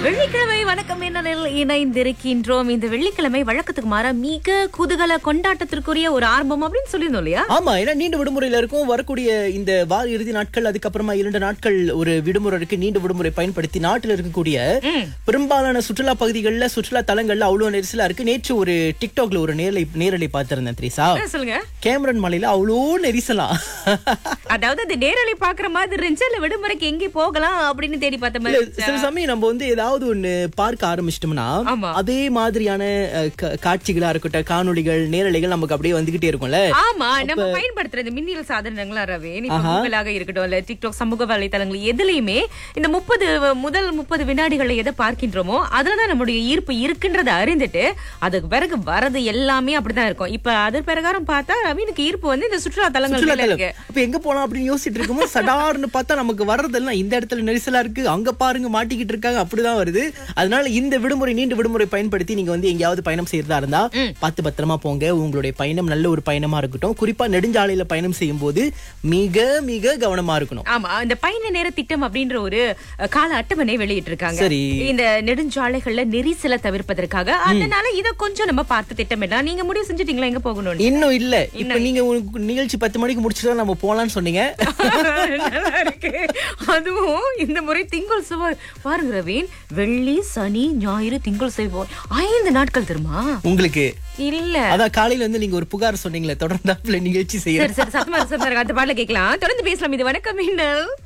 வெள்ளிக்கிழமை வணக்கம் என்னில் இணைந்திருக்கின்றோம் இந்த வெள்ளிக்கிழமை வழக்கத்துக்கு மாற மிக குதூகல கொண்டாட்டத்திற்குரிய ஒரு ஆரம்பம் அப்படின்னு சொல்லியிருந்தோம் இல்லையா ஆமா ஏன்னா நீண்ட விடுமுறையில இருக்கும் வரக்கூடிய இந்த வார இறுதி நாட்கள் அதுக்கப்புறமா இரண்டு நாட்கள் ஒரு விடுமுறை இருக்கு நீண்ட விடுமுறை பயன்படுத்தி நாட்டில் இருக்கக்கூடிய பெரும்பாலான சுற்றுலா பகுதிகளில் சுற்றுலா தலங்கள்ல அவ்வளவு நெரிசலா இருக்கு நேற்று ஒரு டிக்டாக்ல ஒரு நேரலை நேரலை பார்த்திருந்தேன் த்ரீசா ஆ, சொல்லுங்க கேமரன் மலையில அவ்வளோ நெரிசலா அதாவது அது நேரலை பாக்குற மாதிரி இருந்துச்சு இல்ல விடுமுறைக்கு எங்கே போகலாம் அப்படின்னு தேடி பார்த்த மாதிரி இல்ல, இருந்துச்சா? சில சமயம் நம்ம வந்து ஏதாவது ஒண்ணு பார்க்க ஆரம்பிச்சிட்டோம்னா ஆமா. அதே மாதிரியான அஹ், கா- காட்சிகளா இருக்கட்டும் காணொளிகள் நேரலைகள் நமக்கு அப்படியே வந்துகிட்டே இருக்கும்ல ஆமா நம்ம பயன்படுத்துறது மின்னியல் சாதனங்களா ரவி இப்ப கூகுளாக இருக்கட்டும் இல்ல டிக்டாக் சமூக வலைத்தளங்கள் எதுலயுமே இந்த முப்பது முதல் முப்பது வினாடிகள்ல எதை பார்க்கின்றோமோ அதுலதான் நம்முடைய ஈர்ப்பு இருக்குன்றத அறிந்துட்டு அதுக்கு பிறகு வரது எல்லாமே அப்படிதான் இருக்கும் இப்ப அது பிரகாரம் பார்த்தா ரவினுக்கு ஈர்ப்பு வந்து இந்த சுற்றுலா தலங்கள் சுற்றுலா மேல தலம். இருக்கு அப்ப எங்க போலாம் அப்படின்னு யோசிச்சுட்டு இருக்கும்போது சடார்னு பார்த்தா நமக்கு வர்றதெல்லாம் இந்த இடத்துல நெரிசலா இருக்கு அங்க பாருங்க மாட்டிக்கிட்டு இருக்காங்க அப்படிதான் வருது அதனால இந்த விடுமுறை நீண்ட விடுமுறை பயன்படுத்தி நீங்க வந்து எங்கேயாவது பயணம் செய்யறதா இருந்தா பார்த்து பத்திரமா போங்க உங்களுடைய பயணம் நல்ல ஒரு பயணமா இருக்கட்டும் குறிப்பா நெடுஞ்சாலையில பயணம் செய்யும் போது மிக மிக கவனமா இருக்கணும் ஆமா இந்த பயண நேர திட்டம் அப்படின்ற ஒரு அஹ், கால அட்டவணை வெளியிட்டு இருக்காங்க சரி. இந்த நெடுஞ்சாலைகள்ல நெரிசலை தவிர்ப்பதற்காக அதனால இத கொஞ்சம் நம்ம பார்த்து திட்டமிடலாம் நீங்க முடிவு செஞ்சுட்டீங்களா எங்க போகணும்னு இன்னும் இல்ல இப்ப நீங்க உங்களுக்கு நிகழ்ச்சி பத்து மணிக்கு முடிச்சுட்டு நம்ம போலாம்னு சொன்னீங்க நல்லா இருக்கு அதுவும் இந்த முறை திங்கள் செவ்வாய் பாருங்க ரவீன் வெள்ளி சனி ஞாயிறு திங்கள் செவ்வாய் ஐந்து நாட்கள் தெரியுமா உங்களுக்கு இல்ல அதான் காலையில வந்து நீங்க ஒரு புகார் சொன்னீங்களே தொடர்ந்தாப்புல நிகழ்ச்சி செய்யற சரி சரி சத்தமா சத்தமா இருக்கு. அந்த பாடல கேட்கலாம் தொடர்ந்து பேசலாம் இது வணக்கம் மின்னல்